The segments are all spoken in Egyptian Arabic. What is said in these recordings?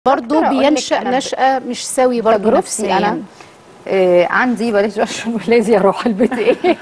برضه أقول لك بينشأ أنا ب- نشأة مش سوي برضه تجربتي نفسيا انا آه عندي بلاش عشان ولادي اروح البيت ايه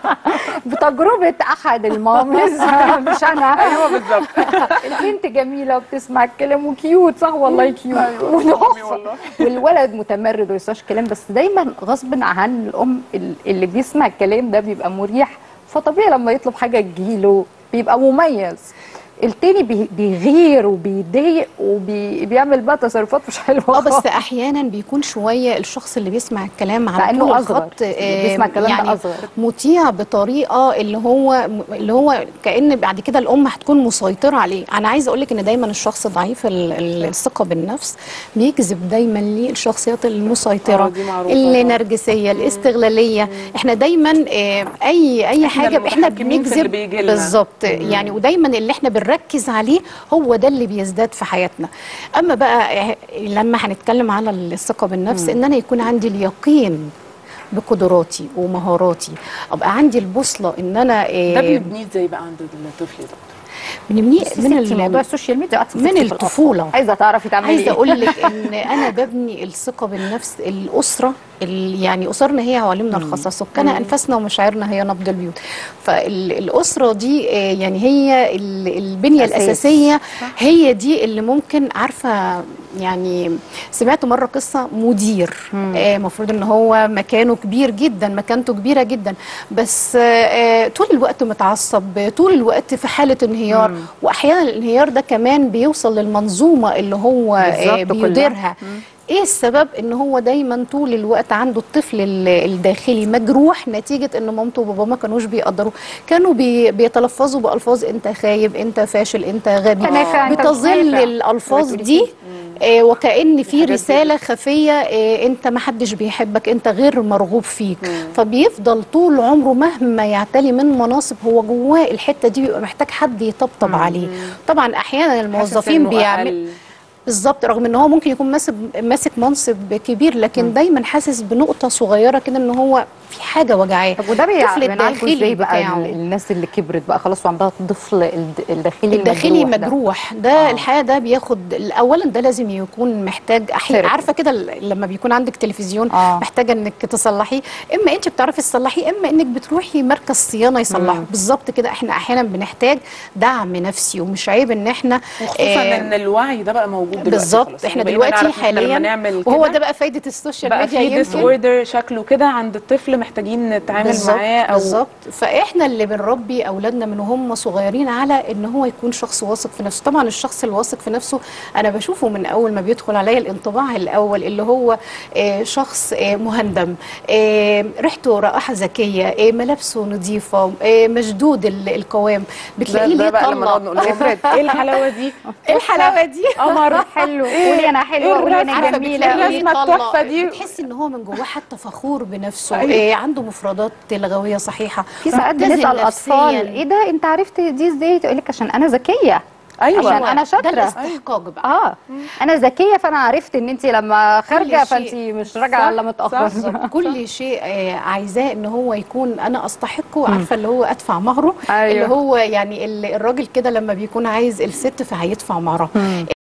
بتجربه احد المامز مش انا ايوه بالظبط البنت جميله وبتسمع الكلام وكيوت صح والله كيوت أيوة، ونحفة. والله. والولد متمرد ويسمعش الكلام بس دايما غصب عن الام ال- اللي بيسمع الكلام ده بيبقى مريح فطبيعي لما يطلب حاجه تجيله بيبقى مميز التاني بي- بيغير وبيضايق وبيعمل بقى تصرفات مش حلوه اه بس خالص. احيانا بيكون شويه الشخص اللي بيسمع الكلام مع على إنه طول أصغر. الخط آه، بيسمع الكلام ده يعني أصغر. مطيع بطريقه اللي هو اللي هو كان بعد كده الام هتكون مسيطره عليه انا عايزه اقول لك ان دايما الشخص ضعيف ال- ال- الثقه بالنفس بيجذب دايما ليه الشخصيات آه، المسيطره دي معروفة النرجسيه الاستغلاليه احنا دايما آه، اي اي إحنا حاجه احنا المتحكمين في اللي بنجذب بيجي لنا. بالظبط يعني ودايما اللي احنا بنركز عليه هو ده اللي بيزداد في حياتنا اما بقى لما هنتكلم على الثقه بالنفس ان انا يكون عندي اليقين بقدراتي ومهاراتي ابقى عندي البوصله ان انا ده آه، بنبنيه ازاي بقى عند الطفل ده بنبنيه من من ستي موضوع ال- السوشيال ميديا قعدت من ستي في الأطفال. الطفولة. عايزه تعرفي تعملي عايزه ايه اقول لك ان انا ببني الثقه بالنفس الاسره ال- يعني اسرنا هي عوالمنا الخاصه سكان انفسنا ومشاعرنا هي نبض البيوت فالاسره دي آه، يعني هي ال- البنيه أساس. الاساسيه هي دي اللي ممكن عارفه يعني سمعت مره قصه مدير المفروض ان هو مكانه كبير جدا مكانته كبيره جدا بس آه، آه، طول الوقت متعصب طول الوقت في حاله انهيار واحيانا الانهيار ده كمان بيوصل للمنظومه اللي هو آه، بالظبط كلها. بيديرها ايه السبب ان هو دايما طول الوقت عنده الطفل ال- الداخلي مجروح نتيجه ان مامته وباباه ما كانوش بيقدروا كانوا بي بيتلفظوا بالفاظ انت خايب انت فاشل انت غبي أنت نافع، أنت مش بتظل نافع. الالفاظ بتقولي دي آه وكأن في الحاجات دي. رسالة خفية آه انت ما حدش بيحبك انت غير مرغوب فيك فبيفضل طول عمره مهما يعتلي من مناصب هو جواه الحتة دي بيبقى محتاج حد يطبطب عليه طبعا احيانا الموظفين بيعمل بالظبط رغم ان هو ممكن يكون ماسك ماسك منصب كبير لكن دايما حاسس بنقطه صغيره كده ان هو في حاجه وجعاه طب وده الطفل بيعالجوا ازاي بقى بتاعه. ال- الناس اللي كبرت بقى خلاص وعندها الطفل الد- الداخلي الداخلي المجروح ده؟ مجروح ده آه. الحقيقه ده بياخد اولا ده لازم يكون محتاج احيانا Therapy. عارفه كده ال- لما بيكون عندك تلفزيون آه. محتاجه انك تصلحيه اما انت بتعرفي تصلحيه اما انك بتروحي مركز صيانه يصلحه بالظبط كده احنا احيانا بنحتاج دعم نفسي ومش عيب ان احنا وخصوصا آه، ان الوعي ده بقى موجود دلوقتي بالظبط خلاص. احنا بقينا دلوقتي نعرف إن إحنا لما حاليا نعمل وهو كده ده بقى فايده السوشيال بقى ميديا في يمكن ديس اوردر شكله كده عند الطفل محتاجين نتعامل بالظبط معاه او بالظبط فاحنا اللي بنربي اولادنا من هم صغيرين على ان هو يكون شخص واثق في نفسه طبعا الشخص الواثق في نفسه انا بشوفه من اول ما بيدخل عليا الانطباع الاول اللي هو آه، شخص آه، مهندم آه، ريحته رائحه ذكيه آه، ملابسه نظيفه آه، مشدود ال- القوام ده, بتلاقيه ده ليه بقى لما نقعد طلق نقول افرض ايه الحلاوه دي ايه الحلاوه دي قمر حلو قولي انا حلوه قولي انا عارفة جميله بتلاقي قولي الرسمة يطلق. التحفة دي. بتحسي ان هو من جواه حتى فخور بنفسه أيوة. إيه عنده مفردات لغويه صحيحه في ساعات متزن بنسال الاطفال نفسياً. ايه ده انت عرفت دي ازاي تقول لك عشان انا ذكيه ايوه عشان أنا شاطرة. ده الاستحقاق بقى اه انا ذكيه فانا عرفت ان انت لما خارجه شيء. فانت مش راجعه الا متاخر صح. كل شيء آه، عايزاه ان هو يكون انا استحقه عارفه اللي هو ادفع مهره أيوة. اللي هو يعني ال- الراجل كده لما بيكون عايز الست فهيدفع مهرها